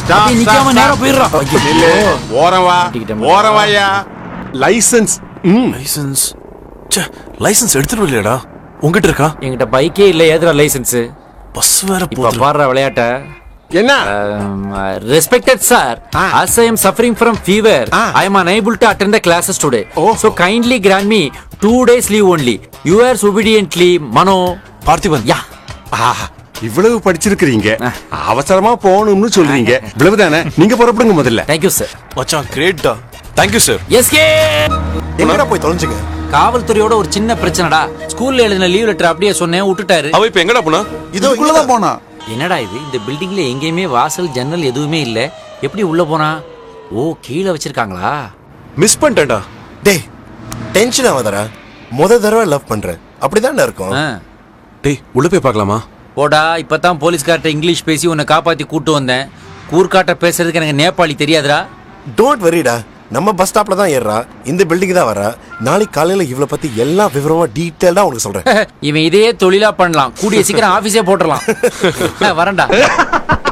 அப்படியே நிக்காம நேரா போயிடுறான் நில்லு ஓரம் வா மாட்டிக்கிட்டேன். ஓரம் வாயா லைசன்ஸ் ம் லைசன்ஸ் ச்சே லைசன்ஸ் எடுத்துட்டு வரலையாடா உங்ககிட்ட இருக்கா என்கிட்ட பைக்கே இல்ல ஏதுடா லைசென்ஸ் பஸ் வேற இப்ப போகுது பாடுற விளையாட்ட என்ன respected sir Ah. as i am suffering from fever Ah. i am unable to attend the classes today Oh. so kindly grant me two days leave only yours obediently mano Parthiban yeah ஆஹா, இவ்வளவு படிச்சிருக்கிறீங்க அவசரமா போகணும்னு சொல்றீங்க இவ்வளவுதானே நீங்க புறப்படுங்க முதல்ல thank you sir மச்சான் கிரேட்டா தேங்க்யூ சார் எஸ்கே எங்கடா போய் தொலைஞ்சுங்க காவல்துறையோட ஒரு சின்ன பிரச்சனைடா ஸ்கூல்ல எழுதின லீவ் லெட்டர் அப்படியே சொன்னேன் விட்டுட்டாரு அவ இப்ப எங்கடா போனா இதோ இங்கதான் போனா என்னடா இது இந்த பில்டிங்ல எங்கேயுமே வாசல் ஜன்னல் எதுவுமே இல்ல எப்படி உள்ள போனா ஓ கீழே வச்சிருக்காங்களா மிஸ் பண்ணிட்டேன்டா டேய் டென்ஷன் ஆகாதடா முத தடவை லவ் பண்றேன் அப்படிதான்டா இருக்கும் ஆ. டேய் உள்ள போய் பார்க்கலாமா போடா இப்பதான் போலீஸ்கார்ட்ட இங்கிலீஷ் பேசி உன்னை காப்பாத்தி கூட்டு வந்தேன் கூர்க்காட்ட பேசுறதுக்கு எனக்கு நேபாளி தெரியாதுடா டோன்ட் வரிடா நம்ம பஸ் ஸ்டாப்ல தான் ஏறா இந்த பில்டிங் தான் வரா நாளைக்கு காலையில இவளை பத்தி எல்லா விவரமா டீட்டெயில்டா உனக்கு சொல்றேன் இவன் இதையே தொழிலா பண்ணலாம் கூடிய சீக்கிரம் ஆபீஸே போட்டுடலாம் வரேன்டா